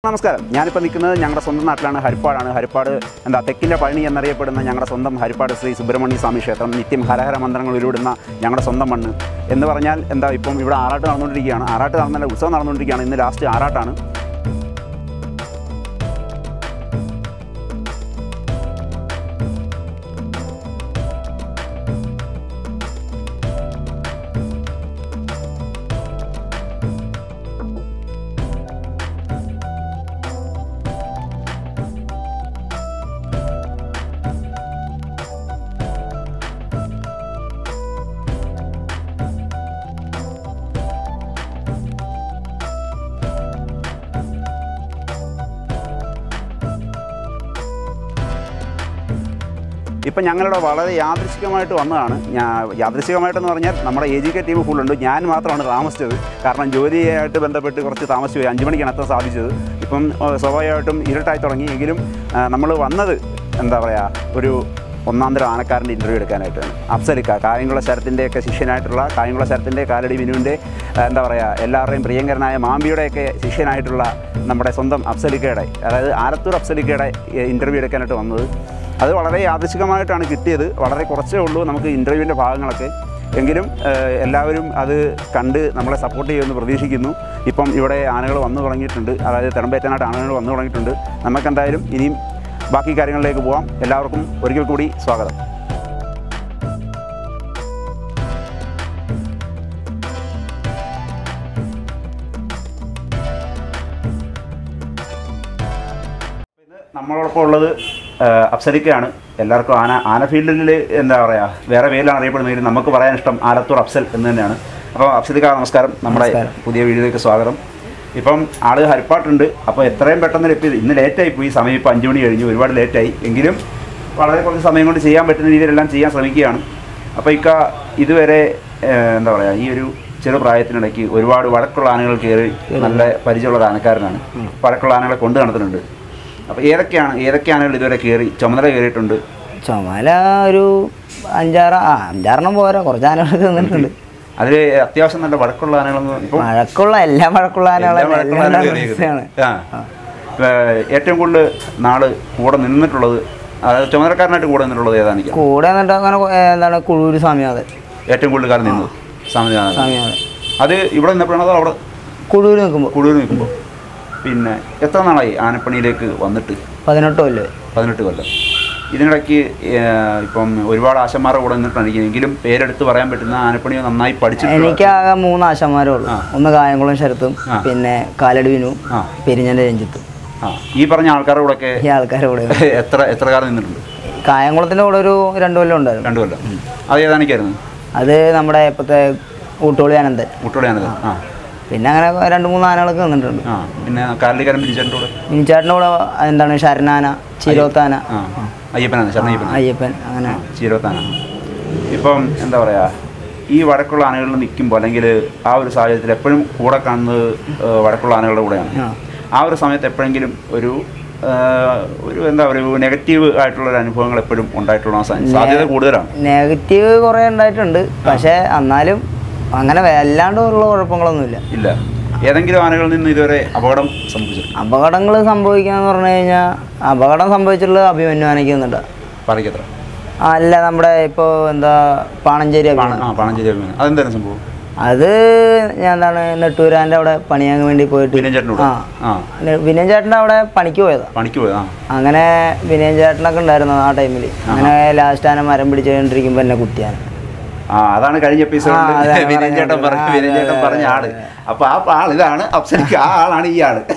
നമസ്കാരം ഞാനിപ്പോൾ നിൽക്കുന്നത് ഞങ്ങളുടെ സ്വന്തം നാട്ടിലാണ് ഹരിപ്പാടാണ് ഹരിപ്പാട് എന്താ തെക്കിൻ്റെ പഴനി എന്നറിയപ്പെടുന്ന ഞങ്ങളുടെ സ്വന്തം ഹരിപ്പാട് ശ്രീ സുബ്രഹ്മണ്യ സ്വാമി ക്ഷേത്രം നിത്യം ഹരഹര മന്ത്രങ്ങൾ ഉരുവിടുന്ന ഞങ്ങളുടെ സ്വന്തം മണ്ണ് എന്ന് പറഞ്ഞാൽ എന്താ ഇപ്പം ഇവിടെ ആറാട്ട് നടന്നുകൊണ്ടിരിക്കുകയാണ് ആറാട്ട് നടന്നല്ല ഉത്സവം നടന്നുകൊണ്ടിരിക്കുകയാണ് ഇന്ന് ലാസ്റ്റ് ആറാട്ടാണ് ഇപ്പം ഞങ്ങളുടെ വളരെ യാദൃശികമായിട്ട് വന്നതാണ് ഞാൻ യാദൃശികമായിട്ടെന്ന് പറഞ്ഞാൽ നമ്മുടെ എ ജി കെ ടീം ഫുള്ളുണ്ട് ഞാൻ മാത്രമാണ് താമസിച്ചത് കാരണം ജോലിയായിട്ട് ബന്ധപ്പെട്ട് കുറച്ച് താമസിച്ചു പോയി അഞ്ച് മണിക്കാണ് എത്താൻ സാധിച്ചത് ഇപ്പം ഏഹ്, സ്വാഭാവികമായിട്ടും ഇരുട്ടായി തുടങ്ങി എങ്കിലും നമ്മൾ വന്നത് എന്താ പറയുക ഒരു ഒന്നാം തരം ആനക്കാരൻ്റെ ഇൻ്റർവ്യൂ എടുക്കാനായിട്ടാണ് അഫ്സലിക്ക കായംകുള ശരത്തിൻ്റെയൊക്കെ ശിഷ്യനായിട്ടുള്ള കായംകുള ശരത്തിൻ്റെ കാലടി വിനുവിൻ്റെ എന്താ പറയുക എല്ലാവരുടെയും പ്രിയങ്കരനായ മാമ്പിയുടെയൊക്കെ ശിഷ്യനായിട്ടുള്ള നമ്മുടെ സ്വന്തം അഫ്സലിക്കയുടെ അതായത് ആലത്തൂർ അഫ്സലിക്കയുടെ ഇൻ്റർവ്യൂ എടുക്കാനായിട്ട് വന്നത് അത് വളരെ യാദൃശികമായിട്ടാണ് കിട്ടിയത് വളരെ കുറച്ചേ ഉള്ളൂ നമുക്ക് ഇൻ്റർവ്യൂവിൻ്റെ ഭാഗങ്ങളൊക്കെ എങ്കിലും ഏഹ്, എല്ലാവരും അത് കണ്ട് നമ്മളെ സപ്പോർട്ട് ചെയ്യുമെന്ന് പ്രതീക്ഷിക്കുന്നു ഇപ്പം ഇവിടെ ആനകൾ വന്നു തുടങ്ങിയിട്ടുണ്ട് അതായത് തിടമ്പേറ്റാനായിട്ട് ആനകൾ വന്നു തുടങ്ങിയിട്ടുണ്ട് നമുക്കെന്തായാലും ഇനിയും ബാക്കി കാര്യങ്ങളിലേക്ക് പോവാം എല്ലാവർക്കും ഒരിക്കൽ കൂടി സ്വാഗതം ഇന്ന് നമ്മളോടൊപ്പം ഉള്ളത് ഏഹ്, അഫ്സലിക്കയാണ് എല്ലാവർക്കും ആന ആന ഫീൽഡിൽ എന്താ പറയുക വേറെ പേരിലാണ് അറിയപ്പെടുന്നതെങ്കിലും നമുക്ക് പറയാൻ ഇഷ്ടം ആലത്തൂർ അഫ്സൽ എന്ന് തന്നെയാണ് അപ്പോൾ അഫ്സലിക്ക നമസ്കാരം നമ്മുടെ പുതിയ വീഡിയോയിലേക്ക് സ്വാഗതം ഇപ്പം ആള് ഹരിപ്പാട്ടുണ്ട് അപ്പോൾ എത്രയും പെട്ടെന്ന് എത്തി ഇന്ന് ലേറ്റായി പോയി സമയം ഇപ്പോൾ അഞ്ച് മണി കഴിഞ്ഞു ഒരുപാട് ലേറ്റായി എങ്കിലും വളരെ കുറച്ച് സമയം കൊണ്ട് ചെയ്യാൻ പറ്റുന്ന രീതിയിലെല്ലാം ചെയ്യാൻ ശ്രമിക്കുകയാണ് അപ്പോൾ ഇക്ക ഇതുവരെ ഏഹ്, എന്താ പറയുക ഈ ഒരു ചെറു പ്രായത്തിനിടയ്ക്ക് ഒരുപാട് വഴക്കുള്ള ആനകൾ കയറി നല്ല പരിചയമുള്ള ഒരു ആനക്കാരനാണ് വഴക്കുള്ള ആനകളെ കൊണ്ട് നടത്തുന്നുണ്ട് അപ്പോൾ ഏതൊക്കെയാണ് ഏതൊക്കെ ആനകൾ ഇതുവരെ കയറി ചുമതല കയറിയിട്ടുണ്ട് ചുമല ഒരു അഞ്ചാറ് ആ അഞ്ചാറെണ്ണം പോരാ കുറച്ച് ആനകളൊക്കെ നിന്നിട്ടുണ്ട് അതിൽ അത്യാവശ്യം നല്ല വഴക്കുള്ള ആനകളൊന്നും ഇപ്പം മഴക്കുള്ള എല്ലാ മഴക്കുള്ള ആനകളും എല്ലാ വഴക്കുള്ള എല്ലാം ആനകളും രസമാണ്. കയറിയിരിക്കുന്നത്. ആ. ഏഹ്, ഏറ്റവും കൂടുതൽ നാള് കൂടെ നിന്നിട്ടുള്ളത് അതായത് ചുമതലക്കാരനായിട്ട് കൂടെ നിന്നിട്ടുള്ളത് ഏതാണിക്ക കൂടെ എന്നിട്ട് അങ്ങനെ കൊ- ഏ, എന്താണ് കുഴൂര് സ്വാമിയാതെ ഏറ്റവും കൂടുതൽ കാലം നിന്നത് സ്വാമിനാഥൻ സ്വാമിയാതെ അത് ഇവിടെ നിന്നപ്പോഴാണോ അതോ അവിടെ കുഴൂര് നിൽക്കുമ്പോൾ കൂടുതൽ നിൽക്കുമ്പോൾ പിന്നെ എത്ര നാളായി ആനപ്പണിയിലേക്ക് വന്നിട്ട് പതിനെട്ട് കൊല്ലേ പതിനെട്ട് കൊല്ലം ഇതിനിടയ്ക്ക് ഏഹ്, ഇപ്പം ഒരുപാട് ആശന്മാരുടെ കൂടെ നിന്നിട്ടായിരിക്കും എങ്കിലും പേരെടുത്ത് പറയാൻ പറ്റുന്ന ആനപ്പണി നന്നായി പഠിച്ചിട്ടുള്ള എനിക്കാകെ മൂന്ന് ആശന്മാരേ ഉള്ളൂ ആ. ഒന്ന് കായംകുളം ശരത്തും ആ. പിന്നെ കാലടി വിനു ആ. പെരിഞ്ഞൻ്റെ രഞ്ജിത്തും ആ ഈ പറഞ്ഞ ആൾക്കാരുടെ കൂടെയൊക്കെ ഈ ആൾക്കാരുടെ കൂടെ എത്ര എത്ര കാലം നിന്നിട്ടുണ്ട് കായംകുളത്തിൻ്റെ കൂടെ ഒരു രണ്ട് കൊല്ലം ഉണ്ടായിരുന്നു രണ്ടു കൊല്ലം അത് ഏതാണിക്കായിരുന്നു അത് നമ്മുടെ ഇപ്പോഴത്തെ ഊട്ടോളി അനന്തൻ മുട്ടോടെ ആനത് ആ പിന്നെ അങ്ങനെ രണ്ട് മൂന്ന് ആനകളൊക്കെ നിന്നിട്ടുണ്ട് ആ പിന്നെ കാരലിക്കാരൻ ബിരിച്ചേട്ടൻ്റെ കൂടെ മിനിച്ചേട്ടൻ്റെ കൂടെ എന്താണ് ശരണാന ചീരോത്താന ആ അയ്യപ്പനാണ് ശരണയ്യപ്പൻ അയ്യപ്പൻ അങ്ങനെ ചീരോത്താന ഇപ്പം എന്താ പറയുക ഈ വടക്കുള്ള ആനകളിൽ നിൽക്കുമ്പോൾ അല്ലെങ്കിൽ ആ ഒരു സാഹചര്യത്തിൽ എപ്പോഴും കൂടെ കാണുന്നത് ഏഹ്, വടക്കുള്ള ആനകളുടെ കൂടെയാണ് ആ. ആ ഒരു സമയത്ത് എപ്പോഴെങ്കിലും ഒരു ഏഹ്, ഒരു എന്താ പറയുക നെഗറ്റീവ് ആയിട്ടുള്ള ഒരു അനുഭവങ്ങൾ എപ്പോഴും ഉണ്ടായിട്ടുള്ള സാ- സാധ്യത കൂടുതലാണ് നെഗറ്റീവ് കുറേ ഉണ്ടായിട്ടുണ്ട് പക്ഷേ എന്നാലും അങ്ങനെ വല്ലാണ്ട് ഉള്ള കുഴപ്പങ്ങളൊന്നുമില്ല ഇല്ല ഏതെങ്കിലും ആനകളിൽ നിന്ന് ഇതുവരെ അപകടം സംഭവിച്ചിട്ടുണ്ട് അപകടങ്ങൾ സംഭവിക്കാന്ന് പറഞ്ഞു കഴിഞ്ഞാൽ അപകടം സംഭവിച്ചിട്ടുള്ളത് അഭിമന്യു ആനയ്ക്കുന്നുണ്ട് പറയ്ക്കത്ര അല്ല നമ്മുടെ ഇപ്പോൾ എന്താ പാണഞ്ചേരി അഭിമന്യു ആ പണഞ്ചേരി അഭിമാനം അതെന്തായിരുന്നു സംഭവം അത് ഞാൻ എന്താണ് നെട്ടൂരാൻ്റെ അവിടെ പണിയാൻ വേണ്ടി പോയിട്ട് വിനയൻ ചേട്ടനോട് ആ ആ നെ- വിനയൻ ചേട്ടൻ്റെ അവിടെ പണിക്ക് പോയതാ പണിക്ക് പോയത് ആ അങ്ങനെ വിനയൻ ചേട്ടനൊക്കെ ഉണ്ടായിരുന്നു ആ ടൈമിൽ അങ്ങനെ ലാസ്റ്റ് ആന മരം പിടിച്ചുകൊണ്ടിരിക്കുമ്പോൾ എന്നെ കുത്തിയാണ് ആ അതാണ് കഴിഞ്ഞ എപ്പിസോഡിൽ ആ, അതാണ് വിനയൻ ചേട്ടൻ പറഞ്ഞത്. പറഞ്ഞു ആ, വിനയൻ അതെ, ചേട്ടൻ അതെ, പറഞ്ഞ ആള് അതെ. അപ്പൊ ആ ആൾ ഇതാണ് അപ്സരിക്ക് ആ ആളാണ് ഈ ആള്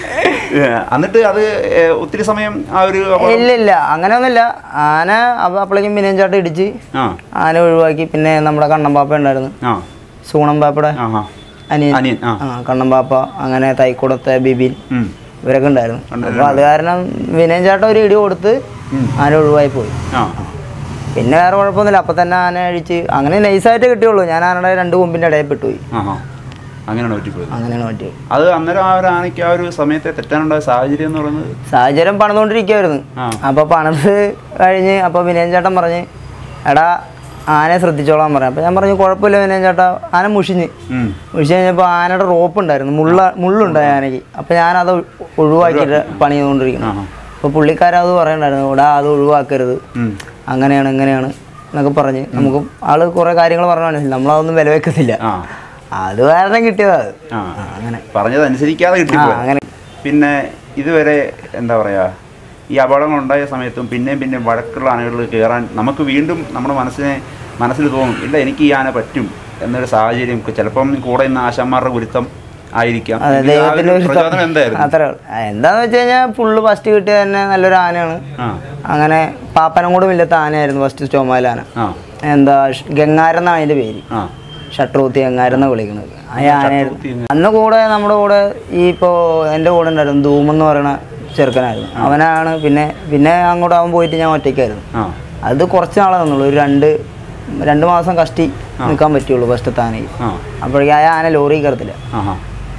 ഏ, എന്നിട്ട് അത് ഏ, ഒത്തിരി സമയം ആ ഒരു അപകടം- ഇല്ല ഇല്ല അങ്ങനെയൊന്നുമില്ല ആന അപ്പൊ അപ്പോഴേക്കും വിനയൻ ചേട്ടൻ ഇടിച്ച് ആ ആന ഒഴിവാക്കി പിന്നെ നമ്മുടെ കണ്ണമ്പാപ്പ ഉണ്ടായിരുന്നു ആ സൂണം പാപ്പയുടെ ആ ആ അനിയൻ അനിയൻ ആ ആ കണ്ണമ്പാപ്പ അങ്ങനെ തൈക്കുടത്തെ ബിബിൻ ഉം. ഇവരൊക്കെ ഉണ്ടായിരുന്നു ഉണ്ടായിരുന്നു. അപ്പൊ അത് കാരണം വിനയൻ ചേട്ടൻ ഒരു ഇടി കൊടുത്ത് ഉം. ആന ഒഴിവായി പോയി ആ പിന്നെ വേറെ കുഴപ്പമൊന്നുമില്ല അപ്പൊ തന്നെ ആന അഴിച്ച് അങ്ങനെ നൈസായിട്ട് കിട്ടിയുള്ളൂ ഞാൻ ആനയുടെ രണ്ട് കൊമ്പിന്റെ ഇടയിൽ പെട്ടുപോയി ആ ആ അങ്ങനെയാണ് പറ്റിപ്പോയത് അങ്ങനെയാണ് പറ്റിയത് അത് അന്നേരം ആ ഒരു ആനയ്ക്ക് ആ ഒരു സമയത്തെ തെറ്റാനുണ്ടായ സാഹചര്യം എന്ന് പറയുന്നത് സാഹചര്യം പണിതുകൊണ്ടിരിക്കുവായിരുന്നു ആ. അപ്പോൾ പണിത് കഴിഞ്ഞ് അപ്പോൾ വിനയൻ ചേട്ടൻ പറഞ്ഞ് എടാ ആനയെ ശ്രദ്ധിച്ചോളാൻ പറഞ്ഞു അപ്പോൾ ഞാൻ പറഞ്ഞു കുഴപ്പമില്ല പിന്നെ ചേട്ടാ ആന മുഷിഞ്ഞ് ഉം. മുഷിഞ്ഞ് കഴിഞ്ഞപ്പോൾ ആനയുടെ റോപ്പ് ഉണ്ടായിരുന്നു മുള്ള മുള്ളുണ്ടായി ആനയ്ക്ക് അപ്പോൾ ഞാനത് ഒ- ഒഴിവാക്കിയിട്ട് പണി ചെയ്തുകൊണ്ടിരിക്കുന്നു ആഹാ. അപ്പോൾ പുള്ളിക്കാരത് പറയണ്ടായിരുന്നു ഇവിടെ അത് ഒഴിവാക്കരുത് ഉം. അങ്ങനെയാണ് ഇങ്ങനെയാണ് എന്നൊക്കെ പറഞ്ഞ് നമുക്ക് ആള് കുറേ കാര്യങ്ങൾ പറഞ്ഞു മനസ്സിലായി നമ്മളതൊന്നും വില വെക്കത്തില്ല ആ അത് കാരണം കിട്ടിയതാ അത് ആ അങ്ങനെ പറഞ്ഞത് അനുസരിക്കാതെ ആ കിട്ടിപ്പോയി അങ്ങനെ പിന്നെ ഇതുവരെ എന്താ പറയുക ഈ അപകടങ്ങൾ ഉണ്ടായ സമയത്തും പിന്നെയും പിന്നെയും വഴക്കുള്ള ആനകളിൽ കയറാൻ നമുക്ക് വീണ്ടും നമ്മുടെ മനസ്സിനെ മനസ്സിൽ തോന്നും ഇല്ല എനിക്ക് ഈ ആന പറ്റും എന്നൊരു സാഹചര്യം ചിലപ്പം കൂടെ ഇന്ന് ആശാന്മാരുടെ ഗുരുത്തം ആയിരിക്കാം അതെ ഇത് ആ ഒരു ദൈവത്തിന്റെ ഒരു പ്രചോദനം എന്തായിരുന്നു അത്രേ ഉള്ളൂ ആ, എന്താന്ന് വെച്ച് കഴിഞ്ഞാൽ ഫുള്ള് ഫസ്റ്റ് കിട്ടിയ തന്നെ നല്ലൊരു ആനയാണ് ആ അങ്ങനെ പാപ്പനം കൂടെ ഇല്ലാത്ത ആനയായിരുന്നു ഫസ്റ്റ് സ്റ്റോമാല ആന ആ എന്താ ഷ്- ഗംഗാരം എന്നാണ് അതിന്റെ പേര് ആ ഷട്രൂത്തി ഗംഗാരം എന്നാണ് വിളിക്കുന്നത് ആ ആനയായിരുന്നു ഷട്രൂത്തി അന്ന് കൂടെ നമ്മുടെ കൂടെ ഈ ഇപ്പോൾ എൻ്റെ കൂടെ ഉണ്ടായിരുന്നു ധൂമെന്ന് പറയുന്ന ചെറുക്കനായിരുന്നു അവനാണ് പിന്നെ പിന്നെ അങ്ങോട്ട് അവൻ പോയിട്ട് ഞാൻ ഒറ്റയ്ക്കായിരുന്നു ആ അത് കുറച്ച് നാളെ നിന്നുള്ളൂ ഒരു രണ്ട് രണ്ട് മാസം കഷ്ടി നിൽക്കാൻ പറ്റുള്ളൂ ഫസ്റ്റത്തെ ആനയ്ക്ക് ആ അപ്പോഴേക്കും ആ ആന ലോറി കയറത്തില്ല ആഹാ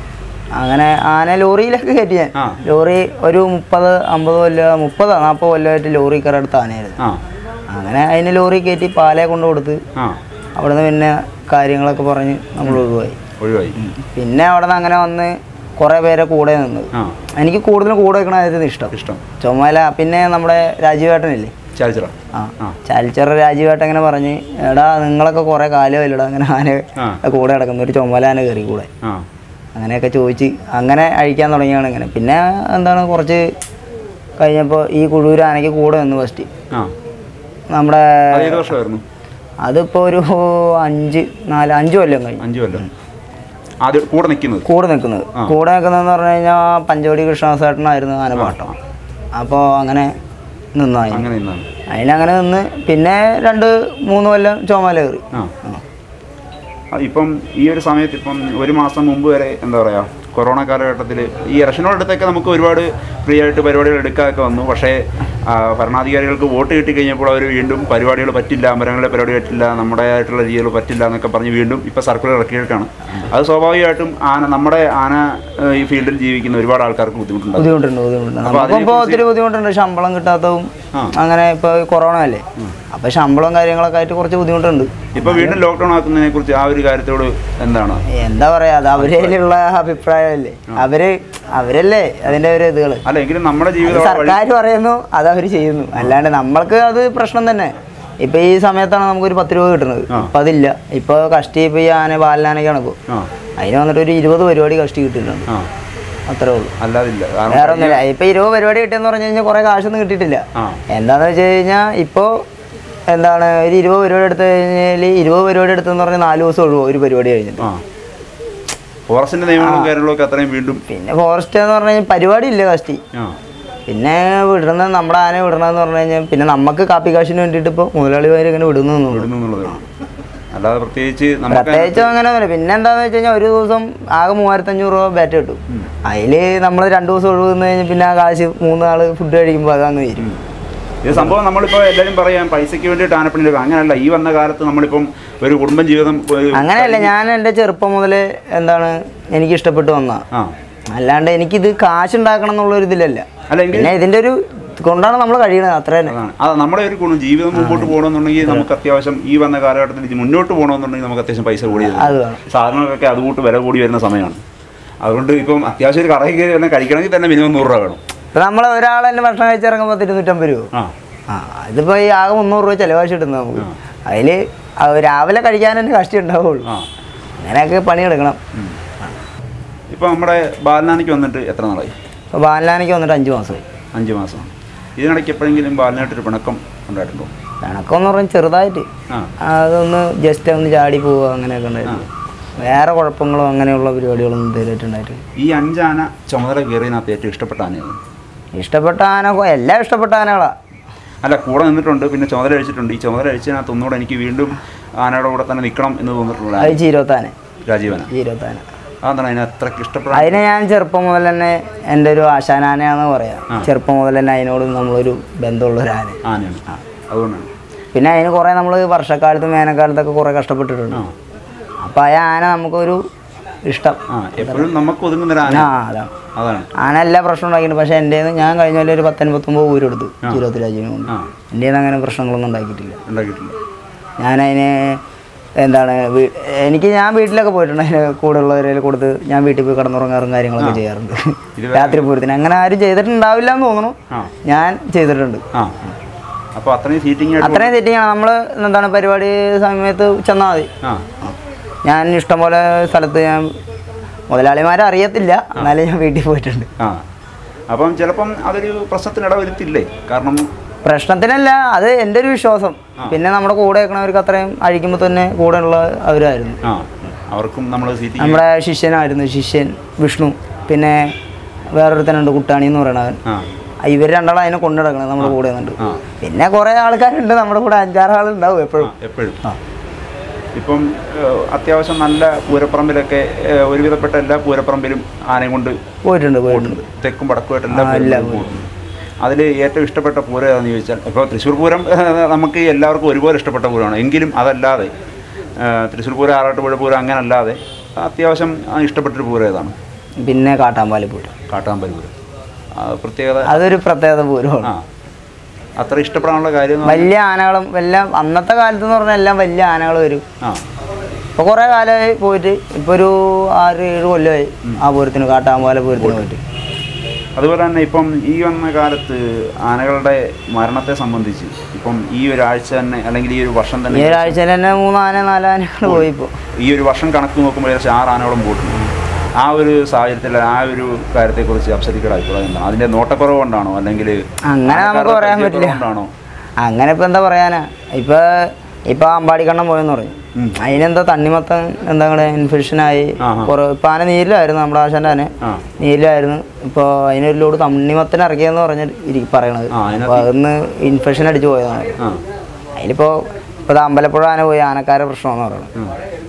അങ്ങനെ ആന ലോറിയിലൊക്കെ കയറ്റി ഞാൻ ആ. ലോറി ഒരു മുപ്പത് അമ്പത് കൊല്ലം മുപ്പത് നാൽപ്പത് കൊല്ലമായിട്ട് ലോറി കയറെടുത്ത ആനയായിരുന്നു ആ അങ്ങനെ അതിന് ലോറി കയറ്റി പാലയെ കൊണ്ട് കൊടുത്ത് ആ അവിടുന്ന് പിന്നെ കാര്യങ്ങളൊക്കെ പറഞ്ഞ് നമ്മൾ ഒഴിവായി ഒഴിവായി പിന്നെ അവിടെ നിന്ന് അങ്ങനെ വന്ന് കുറേ പേരെ കൂടെ നിന്നത് ആ എനിക്ക് കൂടുതലും കൂടെ വെക്കണമായിരുന്നു ഇഷ്ടം ഇഷ്ടം ചുമല പിന്നെ നമ്മുടെ രാജീവേട്ടനില്ലേ ചാലിച്ചിറ ആ ആ ചാലിച്ചറ രാജീവേട്ടൻ ഇങ്ങനെ പറഞ്ഞ് എടാ നിങ്ങളൊക്കെ കുറേ കാലമായില്ലടാ അങ്ങനെ ആന ആ. കൂടെ കിടക്കുന്ന ഒരു ചുമല ആന കയറി കൂടെ ആ അങ്ങനെയൊക്കെ ചോദിച്ച് അങ്ങനെ അഴിക്കാൻ തുടങ്ങിയാണ് ഇങ്ങനെ പിന്നെ എന്താണ് കുറച്ച് കഴിഞ്ഞപ്പോൾ ഈ കുഴൂർ ആനയ്ക്ക് കൂടെ വന്നു ഫസ്റ്റ് ആ നമ്മുടെ അത് ഏത് വർഷമായിരുന്നു അതിപ്പോൾ ഒരു അഞ്ച് നാല് അഞ്ച് കൊല്ലം കഴിഞ്ഞു അഞ്ചു കൊല്ലം ആദ്യം കൂടെ നിൽക്കുന്നത് കൂടെ നിൽക്കുന്നത് കൂടെ നിൽക്കുന്നതെന്ന് പറഞ്ഞു കഴിഞ്ഞാൽ പഞ്ചവടി കൃഷ്ണദാസേട്ടനായിരുന്നു ആനപ്പാട്ടം അപ്പോൾ അങ്ങനെ നിന്നു അതിന് അങ്ങനെ നിന്നാണ് അതിനങ്ങനെ നിന്ന് പിന്നെ രണ്ട് മൂന്ന് കൊല്ലം ചോമാല കയറി ആ ആ, ഇപ്പം ഈ ഒരു സമയത്ത് ഇപ്പം ഒരു മാസം മുമ്പ് വരെ എന്താ പറയുക കൊറോണ കാലഘട്ടത്തിൽ ഈ ഇലക്ഷനോടടുത്തൊക്കെ നമുക്ക് ഒരുപാട് ഫ്രീ ആയിട്ട് പരിപാടികൾ എടുക്കാനൊക്കെ വന്നു പക്ഷേ ആ, ഭരണാധികാരികൾക്ക് വോട്ട് കിട്ടിക്കഴിഞ്ഞപ്പോൾ അവർ വീണ്ടും പരിപാടികൾ പറ്റില്ല മരങ്ങളുടെ പരിപാടി പറ്റില്ല നമ്മുടേതായിട്ടുള്ള രീതികൾ പറ്റില്ല എന്നൊക്കെ പറഞ്ഞ് വീണ്ടും ഇപ്പോൾ സർക്കുലർ ഇറക്കിയേക്കാണ് അത് സ്വാഭാവികമായിട്ടും ആന നമ്മുടെ ആന ഏഹ്, ഈ ഫീൽഡിൽ ജീവിക്കുന്ന ഒരുപാട് ആൾക്കാർക്ക് ബുദ്ധിമുട്ടുണ്ടാകും ബുദ്ധിമുട്ടുണ്ട് ബുദ്ധിമുട്ടുണ്ട് അപ്പൊ നമുക്കിപ്പോൾ ഒത്തിരി ബുദ്ധിമുട്ടുണ്ട് ശമ്പളം കിട്ടാത്തതും ആ. അങ്ങനെ ഇപ്പോൾ കൊറോണ അല്ലേ അപ്പോൾ ശമ്പളവും കാര്യങ്ങളൊക്കെ ആയിട്ട് കുറച്ച് ബുദ്ധിമുട്ടുണ്ട് ഇപ്പോൾ വീണ്ടും ലോക്ക്ഡൗൺ ആക്കുന്നതിനെ കുറിച്ച് ആ ഒരു കാര്യത്തോട് എന്താണ് എന്താ പറയാ അത് അവരിലുള്ള അഭിപ്രായമല്ലേ അവര് അവരല്ലേ അതിന്റെ ഒരു ഇതുകൾ അല്ല എങ്കിലും നമ്മുടെ ജീവിതം വഴി സർക്കാർ പറയുന്നു അത് അവർ ചെയ്യുന്നു അല്ലാണ്ട് നമ്മൾക്ക് അത് പ്രശ്നം തന്നെ ഇപ്പൊ ഈ സമയത്താണ് നമുക്കൊരു പത്ത് രൂപ കിട്ടുന്നത് ആ. ഇപ്പൊ അതില്ല ഇപ്പൊ കഷ്ടി ഇപ്പൊ ഈ ആന ബാലനാനൊക്കെയാണ് ഇപ്പോൾ ആ അതിന് വന്നിട്ട് ഒരു ഇരുപത് പരിപാടി കഷ്ടി കിട്ടിയിട്ടുണ്ട് ആ അത്രേ ഉള്ളൂ അല്ലാതില്ല കാരണം വേറെ ഒന്നുമില്ല ഇപ്പൊ ഇരുപത് പരിപാടി കിട്ടിയെന്ന് പറഞ്ഞു കഴിഞ്ഞാൽ കുറെ കാശൊന്നും കിട്ടിയിട്ടില്ല ആ എന്താന്ന് വെച്ച് കഴിഞ്ഞാൽ ഇപ്പോൾ എന്താണ് ഒരു ഇരുപത് പരിപാടി എടുത്തു കഴിഞ്ഞാൽ ഇരുപത് പരിപാടി എടുത്തെന്ന് പറഞ്ഞാൽ നാല് ദിവസം ഒഴിവോ ഒരു പരിപാടി കഴിഞ്ഞിട്ട് ആ ഫോറസ്റ്റിന്റെ നിയമങ്ങളും കാര്യങ്ങളൊക്കെ അത്രയും വീണ്ടും പിന്നെ ഫോറസ്റ്റ് എന്ന് പറഞ്ഞു കഴിഞ്ഞാൽ പരിപാടി ഇല്ല കഷ്ടി ആ പിന്നെ വിടുന്നത് നമ്മുടെ ആന വിടണമെന്ന് പറഞ്ഞു കഴിഞ്ഞാൽ പിന്നെ നമുക്ക് കാപ്പി കാശിന് വേണ്ടിയിട്ട് ഇപ്പോൾ മുതലാളിമാർ ഇങ്ങനെ വിടുന്നു എന്നുള്ളൂ. വിടുന്നു എന്നുള്ളതേ ഉള്ളൂ അല്ലാതെ പ്രത്യേകിച്ച് നമുക്ക് പ്രത്യേകിച്ച് അങ്ങനെ ഒന്നുമില്ല പിന്നെ എന്താന്ന് വെച്ച് കഴിഞ്ഞാൽ ഒരു ദിവസം ആകെ മൂവായിരത്തഞ്ഞൂറ് രൂപ ബാറ്റ് കിട്ടും അതിൽ നമ്മൾ രണ്ട് ദിവസം ഒഴിവ് നിന്ന് കഴിഞ്ഞാൽ പിന്നെ ആ കാശ് മൂന്ന് നാൾ ഫുഡ് കഴിക്കുമ്പോൾ അതങ്ങ് വരും ഇത് സംഭവം നമ്മളിപ്പോൾ എല്ലാവരും പറയാം പൈസയ്ക്ക് വേണ്ടിയിട്ട് ആനപ്പണി എടുക്കുക അങ്ങനെയല്ല ഈ വന്ന കാലത്ത് നമ്മളിപ്പം ഒരു കുടുംബം ജീവിതം ഒരു അങ്ങനെയല്ല ഞാൻ എൻ്റെ ചെറുപ്പം മുതൽ എന്താണ് എനിക്ക് ഇഷ്ടപ്പെട്ട് വന്ന ആ അല്ലാണ്ട് എനിക്കിത് കാശുണ്ടാക്കണം എന്നുള്ള ഒരു ഇതിലല്ല അല്ല എങ്കിൽ പിന്നെ ഇതിൻ്റെ ഒരു കൊണ്ടാണ് നമ്മൾ കഴിയണത് അത്ര തന്നെ അതാണ് അത് നമ്മുടെ ഒരു ഗുണം ജീവിതം മുമ്പോട്ട് പോകണമെന്നുണ്ടെങ്കിൽ നമുക്ക് അത്യാവശ്യം ഈ വന്ന കാലഘട്ടത്തിൽ ഇത് മുന്നോട്ട് പോകണമെന്നുണ്ടെങ്കിൽ നമുക്ക് അത്യാവശ്യം പൈസ കൂടി തരും. അത് വേണം സാധനങ്ങൾക്കൊക്കെ അതുകൂട്ട് വില കൂടി വരുന്ന സമയമാണ് അതുകൊണ്ട് ഇപ്പം അത്യാവശ്യം ഒരു കടയിൽ കയറി വല്ല കഴിക്കണമെങ്കിൽ തന്നെ മിനിമം നൂറ് രൂപ വേണം ഇപ്പം നമ്മൾ ഒരാൾ തന്നെ ഭക്ഷണം കഴിച്ചിറങ്ങുമ്പോൾ ഇരുന്നൂറ്റമ്പത് രൂപ ആ ആ ഇതിപ്പോൾ ഈ ആകെ മുന്നൂറ് രൂപ ചിലവാശി കിട്ടുന്നത് നമുക്ക് അതിൽ രാവിലെ കഴിക്കാൻ തന്നെ കഷ്ടി ഉണ്ടാവുള്ളൂ ആ അങ്ങനെയൊക്കെ പണിയെടുക്കണം ഇപ്പം നമ്മുടെ ബാലനാനിക്ക് വന്നിട്ട് എത്ര നാളായി അപ്പോൾ ബാലനാനയ്ക്ക് വന്നിട്ട് അഞ്ച് മാസമായി അഞ്ച് മാസം ഇതിനിടയ്ക്ക് എപ്പോഴെങ്കിലും ബാലനായിട്ടൊരു പിണക്കം ഉണ്ടായിട്ടുണ്ടോ കണക്കെന്ന് പറഞ്ഞാൽ ചെറുതായിട്ട് ആ അതൊന്ന് ജസ്റ്റ് ഒന്ന് ചാടി പോവുക അങ്ങനെയൊക്കെ ഉണ്ടായിരുന്നു വേറെ കുഴപ്പങ്ങളോ അങ്ങനെയുള്ള പരിപാടികളൊന്നും ഇതുവരെയായിട്ടുണ്ടായിട്ട് ഈ അഞ്ചാന ചുമതല കയറിയതിനകത്ത് ഏറ്റവും ഇഷ്ടപ്പെട്ട ആനയാണ് ഇഷ്ടപ്പെട്ട ആന കൊ- എല്ലാം ഇഷ്ടപ്പെട്ട ആനകളാണ് അല്ല കൂടെ നിന്നിട്ടുണ്ട് പിന്നെ ചുമതല അഴിച്ചിട്ടുണ്ട് ഈ ചുമതല അഴിച്ചതിനകത്ത് ഒന്നുകൂടെ എനിക്ക് വീണ്ടും ആനയുടെ കൂടെ തന്നെ നിൽക്കണം എന്ന് തോന്നിയിട്ടുള്ള അത് ചീരോത്താന രാജീവന ചീരോത്താന അതാണ് അതിനെ അത്രയ്ക്ക് ഇഷ്ടപ്പെടാൻ അതിനെ ഞാൻ ചെറുപ്പം മുതൽ തന്നെ എൻ്റെ ഒരു ആശാനാനയാന്ന് പറയാം ചെറുപ്പം മുതൽ തന്നെ അതിനോട് നമ്മളൊരു ബന്ധമുള്ള ഒരു ആന ആനയാണ് അതുകൊണ്ടാണ് പിന്നെ അതിന് കുറേ നമ്മൾ വർഷക്കാലത്തും വേനൽക്കാലത്തൊക്കെ കുറേ കഷ്ടപ്പെട്ടിട്ടുണ്ട് ആ അപ്പോൾ ആ ആന നമുക്കൊരു ഇഷ്ടം ആ എപ്പോഴും നമുക്ക് ഒതുങ്ങുന്ന ഒരു ആന ആ അതാണ് അതാണ് ആന എല്ലാ പ്രശ്നം ഉണ്ടാക്കിയിട്ടുണ്ട് പക്ഷേ എൻ്റെ ഞാൻ കഴിഞ്ഞ കൊല്ലം ഒരു പത്തൊൻപത്തൊമ്പത് ഊരെടുത്തു ചീരോത്തി രാജീവിനെ കൊണ്ട് ആ എൻ്റെ അങ്ങനെ പ്രശ്നങ്ങളൊന്നും ഉണ്ടാക്കിയിട്ടില്ല ഉണ്ടാക്കിയിട്ടില്ല ഞാനതിന് എന്താണ് വീ- എനിക്ക് ഞാൻ വീട്ടിലൊക്കെ പോയിട്ടുണ്ട് അതിന് കൂടെ ഉള്ളവരെ കൊടുത്ത് ഞാൻ വീട്ടിൽ പോയി കിടന്നുറങ്ങാറും കാര്യങ്ങളൊക്കെ ചെയ്യാറുണ്ട് ഇതുവരെ- രാത്രി പൂരത്തിന് അങ്ങനെ ആരും ചെയ്തിട്ടുണ്ടാവില്ല എന്ന് തോന്നുന്നു ആ ഞാൻ ചെയ്തിട്ടുണ്ട് ആ അപ്പോൾ അത്രയും സീറ്റിംഗ് ആയിട്ട് അത്രയും സെറ്റിങ്ങാണ് നമ്മൾ എന്താണ് പരിപാടി സമയത്ത് ചെന്നാൽ മതി ആ ഞാൻ ഇഷ്ടംപോലെ സ്ഥലത്ത് ഞാൻ മുതലാളിമാരെ അറിയത്തില്ല എന്നാലും ഞാൻ വീട്ടിൽ പോയിട്ടുണ്ട് ആ അപ്പം ചിലപ്പം അതൊരു പ്രശ്നത്തിന് ഇടവരുത്തില്ലേ കാരണം പ്രശ്നത്തിനല്ല അത് എൻ്റെ ഒരു വിശ്വാസം പിന്നെ നമ്മുടെ കൂടെ നിൽക്കണവർക്ക് അത്രയും അഴിക്കുമ്പോൾ തന്നെ കൂടെ ഉള്ള അവരായിരുന്നു ആ അവർക്കും നമ്മൾ സീറ്റിംഗ് നമ്മുടെ ശിഷ്യനായിരുന്നു ശിഷ്യൻ വിഷ്ണു പിന്നെ വേറൊരുത്തനുണ്ട് കുട്ടാണി എന്ന് പറയണവൻ ആ ഇവർ രണ്ടാളും അതിനെ കൊണ്ടു നടക്കണം നമ്മുടെ കൂടെ നിന്നിട്ട് ആ പിന്നെ കുറേ ആൾക്കാരുണ്ട് നമ്മുടെ കൂടെ അഞ്ചാറ് ആളുണ്ടാവും എപ്പോഴും എപ്പോഴും ആ. ഇപ്പം ഏഹ്, അത്യാവശ്യം നല്ല പൂരപ്പറമ്പിലൊക്കെ ഏഹ്, ഒരുവിധപ്പെട്ട എല്ലാ പൂരപ്പറമ്പിലും ആനയും കൊണ്ട് പോയിട്ടുണ്ട് പോയിട്ടുണ്ട് തെക്കും വടക്കുമായിട്ട് എല്ലാ ആ, എല്ലാം പൂരപ്പറമ്പിലും പോയിട്ടുണ്ട് അതിൽ ഏറ്റവും ഇഷ്ടപ്പെട്ട പൂരം ഏതാണെന്ന് ചോദിച്ചാൽ ഇപ്പോൾ തൃശ്ശൂർ പൂരം ഏഹ്, നമുക്ക് എല്ലാവർക്കും ഒരുപോലെ ഇഷ്ടപ്പെട്ട പൂരമാണ് എങ്കിലും അതല്ലാതെ ഏഹ്, തൃശ്ശൂർ പൂരം ആറാട്ടുപുഴ പൂരം അങ്ങനെ അല്ലാതെ അത്യാവശ്യം ആ, ഇഷ്ടപ്പെട്ടൊരു പൂരം ഏതാണ് പിന്നെ കാട്ടാമ്പാലി പൂരം കാട്ടാമ്പൽ പൂരം ആ, പ്രത്യേകത അതൊരു പ്രത്യേകത പൂരമാണ് ആ അത്ര ഇഷ്ടപ്പെടാനുള്ള കാര്യം എന്ന് പറഞ്ഞാൽ- വലിയ ആനകളും എല്ലാം അന്നത്തെ കാലത്ത് എന്ന് പറഞ്ഞാൽ എല്ലാം വലിയ ആനകൾ വരും ആ ഇപ്പോൾ കുറേ കാലമായി പോയിട്ട് ഇപ്പോൾ ഒരു ആറ് ഏഴ് കൊല്ലമായി ആ പൂരത്തിന് കാട്ടാമ്പാല പൂരത്തിന് പോയിട്ട് അതുപോലെ തന്നെ ഇപ്പം ഈ വന്ന കാലത്ത് ആനകളുടെ മരണത്തെ സംബന്ധിച്ച് ഇപ്പം ഈ ഒരാഴ്ച തന്നെ അല്ലെങ്കിൽ ഈ ഒരു വർഷം ഈ തന്നെ ഒരാഴ്ചയിൽ തന്നെ മൂന്നാന നാലാനകൾ പോയി ഇപ്പോൾ ഈ ഒരു വർഷം കണക്ക് നോക്കുമ്പോൾ ഏകദേശം ആറ് ആനകളും പോയിട്ടുണ്ട് ആ ഒരു സാഹചര്യത്തിൽ ആ ഒരു കാര്യത്തെക്കുറിച്ച് അപ്സരിക്കയുടെ അഭിപ്രായം എന്താണ് അതിൻ്റെ നോട്ടക്കുറവ് കൊണ്ടാണോ അല്ലെങ്കിൽ അങ്ങനെ നമുക്ക് ആനക്കാരുടെ പറയാൻ പറ്റില്ല പരിചയക്കുറവ് കൊണ്ടാണോ അങ്ങനെ ഇപ്പം എന്താ പറയാനാ ഇപ്പം ഇപ്പം അമ്പാടിക്കണ്ണം പോയെന്ന് പറഞ്ഞു ഉം. അതിനെന്താ തണ്ണിമത്തം എന്താ കൂടെ ഇൻഫെക്ഷനായി ആഹാ. കുറേ ഇപ്പം ആന നീരിലായിരുന്നു നമ്മുടെ ആശാൻ്റെ ആന ആ നീരിലായിരുന്നു ഇപ്പോൾ അതിനൊരു ലോഡ് തണ്ണിമത്തൻ ഇറക്കിയെന്ന് പറഞ്ഞ് ഇരി പറയണത് ആ, അതിനകത്ത് അപ്പോൾ അതൊന്ന് ഇൻഫെക്ഷൻ അടിച്ച് പോയതാണ് ആ അതിലിപ്പോൾ ഇപ്പോൾ അമ്പലപ്പുഴ ആന പോയി ആനക്കാരെ പ്രശ്നമെന്ന് പറയുന്നത് ഉം.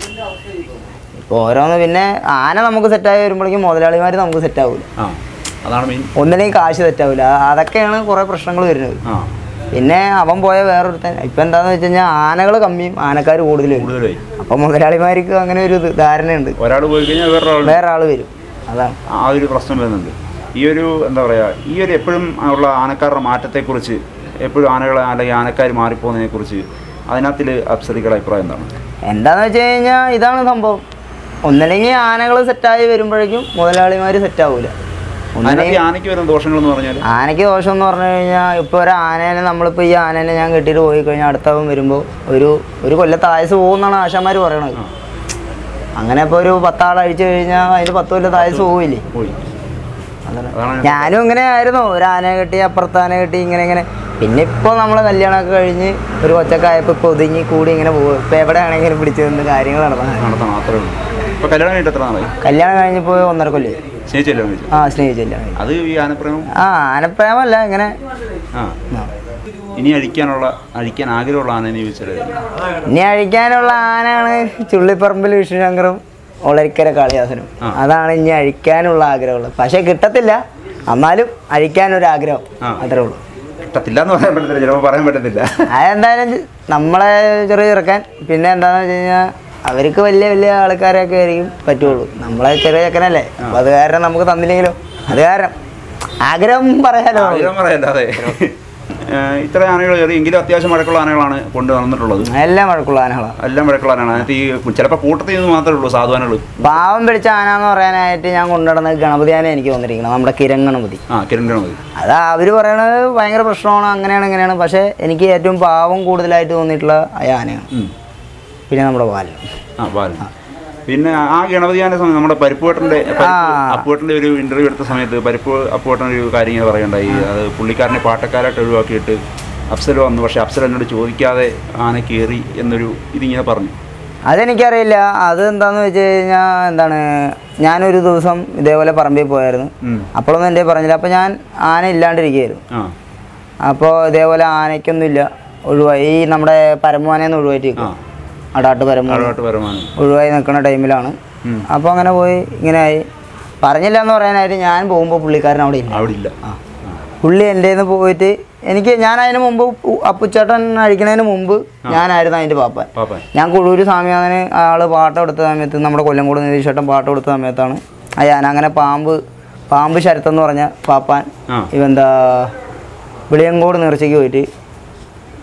ഇപ്പോൾ ഓരോന്ന് പിന്നെ ആന നമുക്ക് സെറ്റായി വരുമ്പോഴേക്കും മുതലാളിമാർ നമുക്ക് സെറ്റാവില്ല ആ അതാണ് മെയിൻ ഒന്നില്ലെങ്കിൽ കാശ് സെറ്റാവില്ല അതൊക്കെയാണ് കുറേ പ്രശ്നങ്ങൾ വരുന്നത് ആ പിന്നെ അവൻ പോയ വേറൊരുത്തൻ ഇപ്പം എന്താന്ന് വെച്ച് കഴിഞ്ഞാൽ ആനകൾ കമ്മിയും ആനക്കാർ കൂടുതൽ വരും കൂടുതലായി അപ്പം മുതലാളിമാർക്ക് അങ്ങനെ ഒരു ഇത് ധാരണയുണ്ട് ഒരാൾ പോയി കഴിഞ്ഞാൽ വേറൊരാൾ വേറെ ആൾ വരും അതാണ് ആ ഒരു പ്രശ്നം വരുന്നുണ്ട് ഈ ഒരു എന്താ പറയുക ഈ ഒരു എപ്പോഴും ഉള്ള ആനക്കാരുടെ മാറ്റത്തെക്കുറിച്ച് എപ്പോഴും ആനകൾ അല്ലെങ്കിൽ ആനക്കാർ മാറിപ്പോകുന്നതിനെക്കുറിച്ച് അതിനകത്തിൽ അപ്സരികളുടെ അഭിപ്രായം എന്താണ് എന്താന്ന് വെച്ച് കഴിഞ്ഞാൽ ഇതാണ് സംഭവം ഒന്നല്ലെങ്കിൽ ആനകൾ സെറ്റായി വരുമ്പോഴേക്കും മുതലാളിമാർ സെറ്റാവൂല അതിനകത്ത് ഈ ആനയ്ക്ക് വരുന്ന ദോഷങ്ങളെന്ന് പറഞ്ഞാൽ ആനയ്ക്ക് ദോഷം എന്ന് പറഞ്ഞു കഴിഞ്ഞാൽ ഇപ്പോൾ ഒരു ആനേനെ നമ്മളിപ്പോൾ ഈ ആനേനെ ഞാൻ കെട്ടിയിട്ട് പോയി കഴിഞ്ഞാൽ അടുത്തവൻ വരുമ്പോൾ ഒരു ഒരു കൊല്ലത്തെ ആയുസ് പോകുമെന്നാണ് ആശാന്മാർ പറയണത് അങ്ങനെ ഇപ്പോൾ ഒരു പത്താൾ അഴിച്ചു കഴിഞ്ഞാൽ അതിന് പത്ത് കൊല്ലത്തെ ആയുസ് പോവില്ലേ പോയി അതാണ് അതാണ് ഞാനും ഇങ്ങനെ ആയിരുന്നു ഒരു ആനയെ കെട്ടി അപ്പുറത്ത് ആനയെ കെട്ടി ഇങ്ങനെ ഇങ്ങനെ പിന്നെ ഇപ്പോൾ നമ്മൾ കല്യാണമൊക്കെ കഴിഞ്ഞ് ഒരു കൊച്ചക്കായപ്പോൾ ഇപ്പോൾ ഒതുങ്ങി കൂടി ഇങ്ങനെ പോകും ഇപ്പോൾ എവിടെയാണെങ്കിലും പിടിച്ചു നിന്ന് കാര്യങ്ങൾ നടത്താൻ നടത്തണം മാത്രമേ ഉള്ളൂ ഇപ്പോൾ കല്യാണം കഴിഞ്ഞിട്ട് എത്ര നാളായി കല്യാണം കഴിഞ്ഞപ്പോൾ ഒന്നര കൊല്ലം സ്നേഹിച്ചല്ലേ കഴിച്ചു ആ സ്നേഹിച്ച കല്യാണം കഴിഞ്ഞു. അത് ഈ ആനപ്രേമം ആ ആനപ്രേമല്ല ഇങ്ങനെ ആ ആ. ഇനി അഴിക്കാനുള്ള അഴിക്കാൻ ആഗ്രഹമുള്ള ആനയെന്ന് ചോദിച്ചാൽ ഇനി അഴിക്കാനുള്ള ആനയാണ് ചുള്ളിപ്പറമ്പിൽ വിഷ്ണുശങ്കറും ഒളരിക്കര കാളിദാസനും ആ. അതാണ് ഇനി അഴിക്കാനുള്ള ആഗ്രഹമുള്ളത് പക്ഷെ കിട്ടത്തില്ല എന്നാലും അഴിക്കാനൊരു ആഗ്രഹം ആ. അത്രേ ഉള്ളൂ കിട്ടത്തില്ല എന്ന് പറയാൻ പറ്റത്തില്ല ചിലപ്പോൾ പറയാൻ പറ്റത്തില്ല അതെന്തായാലും ചെ- നമ്മളെ ചെറിയ ചെറുക്കാൻ പിന്നെ എന്താന്ന് വെച്ച് കഴിഞ്ഞാൽ അവർക്ക് വലിയ വലിയ ആൾക്കാരൊക്കെ ആയിരിക്കും പറ്റുള്ളൂ നമ്മളെ ചെറിയ ചെക്കനല്ലേ അപ്പൊ അത് കാരണം നമുക്ക് തന്നില്ലെങ്കിലോ അത് കാരണം ആഗ്രഹം പറയാലോ ആഗ്രഹം പറയല്ല അതെ ഏഹ് ഇത്ര ആനകൾ കയറി എങ്കിലും അത്യാവശ്യം മഴക്കുള്ള ആനകളാണ് കൊണ്ട് നടന്നിട്ടുള്ളത് എല്ലാം വഴക്കുള്ള ആനകളാണ് എല്ലാം മഴക്കുള്ള ആനകളാണ് അതിനകത്ത് ഈ ചിലപ്പോൾ കൂട്ടത്തിൽ നിന്ന് മാത്രമേ ഉള്ളൂ സാധുവാനകൾ പാവം പിടിച്ച ആന എന്ന് പറയാനായിട്ട് ഞാൻ കൊണ്ടുനടന്നത് ഗണപതി ആന എനിക്ക് വന്നിരിക്കുന്നത് നമ്മുടെ കിരൺ ഗണപതി ആ കിരൺ ഗണപതി അത് അവർ പറയണത് ഭയങ്കര പ്രശ്നമാണ് അങ്ങനെയാണ് ഇങ്ങനെയാണ് പക്ഷേ എനിക്ക് ഏറ്റവും പാവം കൂടുതലായിട്ട് തോന്നിയിട്ടുള്ള ആ ആനയാണ് ഉം. പിന്നെ നമ്മുടെ പാലം ആ ബാലൻ പിന്നെ ആ ഗണപതിയാൻ്റെ സമയം നമ്മുടെ പരിപ്പുവേട്ടൻ്റെ അപ്പുവേട്ടൻ്റെ ഒരു ഇൻ്റർവ്യൂ എടുത്ത സമയത്ത് പരിപ്പ് അപ്പുവേട്ടൻ ഒരു കാര്യം ഇങ്ങനെ പറയണ്ടായി അത് പുള്ളിക്കാരനെ പാട്ടക്കാരായിട്ട് ഒഴിവാക്കിയിട്ട് അഫ്സൽ വന്നു പക്ഷേ അഫ്സൽ എന്നോട് ചോദിക്കാതെ ആന കയറി എന്നൊരു ഇതിങ്ങനെ പറഞ്ഞു അതെനിക്കറിയില്ല അത് എന്താന്ന് വെച്ച് കഴിഞ്ഞാൽ എന്താണ് ഞാനൊരു ദിവസം ഇതേപോലെ പറമ്പിൽ പോയായിരുന്നു ഉം. അപ്പോഴൊന്നും എൻ്റെ പറഞ്ഞില്ല അപ്പോൾ ഞാൻ ആന ഇല്ലാണ്ടിരിക്കുകയായിരുന്നു ആ അപ്പോൾ ഇതേപോലെ ആനയ്ക്കൊന്നുമില്ല ഒഴിവായി ഈ നമ്മുടെ പരമോനെന്ന് ഒഴിവായിട്ട് ആ അടാട്ട് പരമോന താഴോട്ട് വരമാണ് ഒഴിവായി നിൽക്കുന്ന ടൈമിലാണ് ഉം. അപ്പോൾ അങ്ങനെ പോയി ഇങ്ങനെ ആയി പറഞ്ഞില്ല എന്ന് പറയാനായിട്ട് ഞാൻ പോകുമ്പോൾ പുള്ളിക്കാരൻ അവിടെ ഇല്ല അവിടെ ഇല്ല ആ പുള്ളി എൻ്റെ നിന്ന് പോയിട്ട് എനിക്ക് ഞാൻ അതിന് മുമ്പ് ഉ- അപ്പുച്ചേട്ടൻ അഴിക്കുന്നതിന് മുമ്പ് ഞാനായിരുന്നു അതിൻ്റെ പാപ്പൻ പാപ്പൻ ഞാൻ കുഴൂര് സ്വാമിനാഥന് ആള് പാട്ട് കൊടുത്ത സമയത്ത് നമ്മുടെ കൊല്ലംകോട് നിതീഷേട്ടൻ പാട്ട് കൊടുത്ത സമയത്താണ് ആ ഞാൻ അങ്ങനെ പാമ്പ് പാമ്പ് ശരത്തെന്ന് പറഞ്ഞ പാപ്പാൻ ആ ഇവന്താ വിളിയങ്കോട് നേർച്ചയ്ക്ക് പോയിട്ട്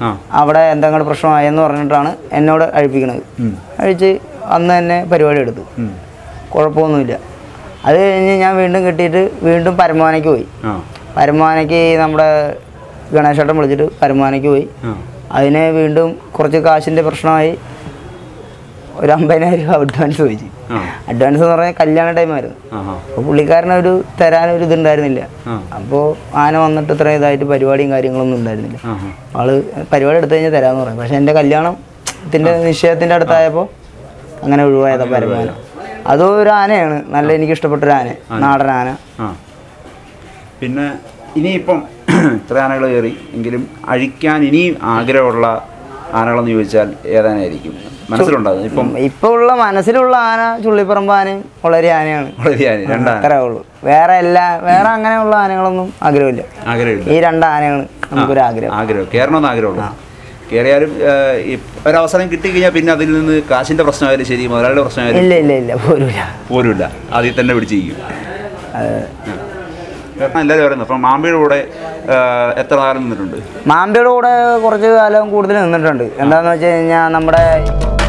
ആ അവിടെ എന്തെങ്കിലും പ്രശ്നമായെന്ന് പറഞ്ഞിട്ടാണ് എന്നോട് അഴിപ്പിക്കണത് ഉം. അഴിച്ച് അന്ന് തന്നെ പരിപാടി എടുത്തു ഉം. കുഴപ്പമൊന്നുമില്ല അത് കഴിഞ്ഞ് ഞാൻ വീണ്ടും കിട്ടിയിട്ട് വീണ്ടും പരമാനയ്ക്ക് പോയി ആ പരമാനയ്ക്ക് നമ്മുടെ ഗണേശേട്ടൻ വിളിച്ചിട്ട് പരമാനയ്ക്ക് പോയി ആ അതിന് വീണ്ടും കുറച്ച് കാശിൻ്റെ പ്രശ്നമായി ഒരു അമ്പതിനായിരം രൂപ അഡ്വാൻസ് ചോദിച്ചു ആ അഡ്വാൻസ് എന്ന് പറഞ്ഞാൽ കല്യാണ ടൈമായിരുന്നു ആ ആ അപ്പോൾ പുള്ളിക്കാരനൊരു തരാനൊരു ഇതുണ്ടായിരുന്നില്ല ആ. അപ്പോൾ ആന വന്നിട്ട് ഇത്ര ഇതായിട്ട് പരിപാടിയും കാര്യങ്ങളൊന്നും ഉണ്ടായിരുന്നില്ല ആ ആള് പരിപാടി എടുത്തു കഴിഞ്ഞാൽ തരാമെന്ന് പറയും പക്ഷെ എൻ്റെ കല്യാണത്തിൻ്റെ നിശ്ചയത്തിൻ്റെ അടുത്തായപ്പോൾ അങ്ങനെ ഒഴിവായതാ പരമാനം അതും ഒരു ആനയാണ് നല്ല എനിക്ക് ഇഷ്ടപ്പെട്ട ഒരു ആന നാടൻ ആന ആ പിന്നെ ഇനിയിപ്പം ഇത്ര ആനകൾ കയറി എങ്കിലും അഴിക്കാൻ ഇനിയും ആഗ്രഹമുള്ള ആനകളെന്ന് ചോദിച്ചാൽ ഏതാനായിരിക്കും മനസ്സിലുണ്ടാകും ഇപ്പം ഇപ്പോൾ ഉള്ള മനസ്സിലുള്ള ആന ചുള്ളിപ്പറമ്പ് ആനയും വളരെ ആനയാണ് വളരെ ആന രണ്ടാന അത്രേ ഉള്ളൂ വേറെ എല്ലാ വേറെ അങ്ങനെയുള്ള ആനകളൊന്നും ആഗ്രഹമില്ല ആഗ്രഹമില്ല ഈ രണ്ട് ആനയാണ് നമുക്കൊരു ആഗ്രഹം ആഗ്രഹം കയറണമെന്ന് ആഗ്രഹമുള്ളൂ കയറിയാലും ഏഹ്, ഈ ഒരവസരം കിട്ടിക്കഴിഞ്ഞാൽ പിന്നെ അതിൽ നിന്ന് കാശിൻ്റെ പ്രശ്നമായാലും ശരി മുതലാളിയുടെ പ്രശ്നമായാലും ഇല്ല ഇല്ല ഇല്ല പോരൂല പോലുമില്ല അതിൽ തന്നെ പിടിച്ചിരിക്കും കാരണം എല്ലാവരും പറയുന്നത് അപ്പം മാമ്പയുടെ കൂടെ ഏഹ്, എത്ര കാലം നിന്നിട്ടുണ്ട് മാമ്പയുടെ കൂടെ കുറച്ച് കാലം കൂടുതൽ നിന്നിട്ടുണ്ട് എന്താന്ന് വെച്ച് കഴിഞ്ഞാൽ നമ്മുടെ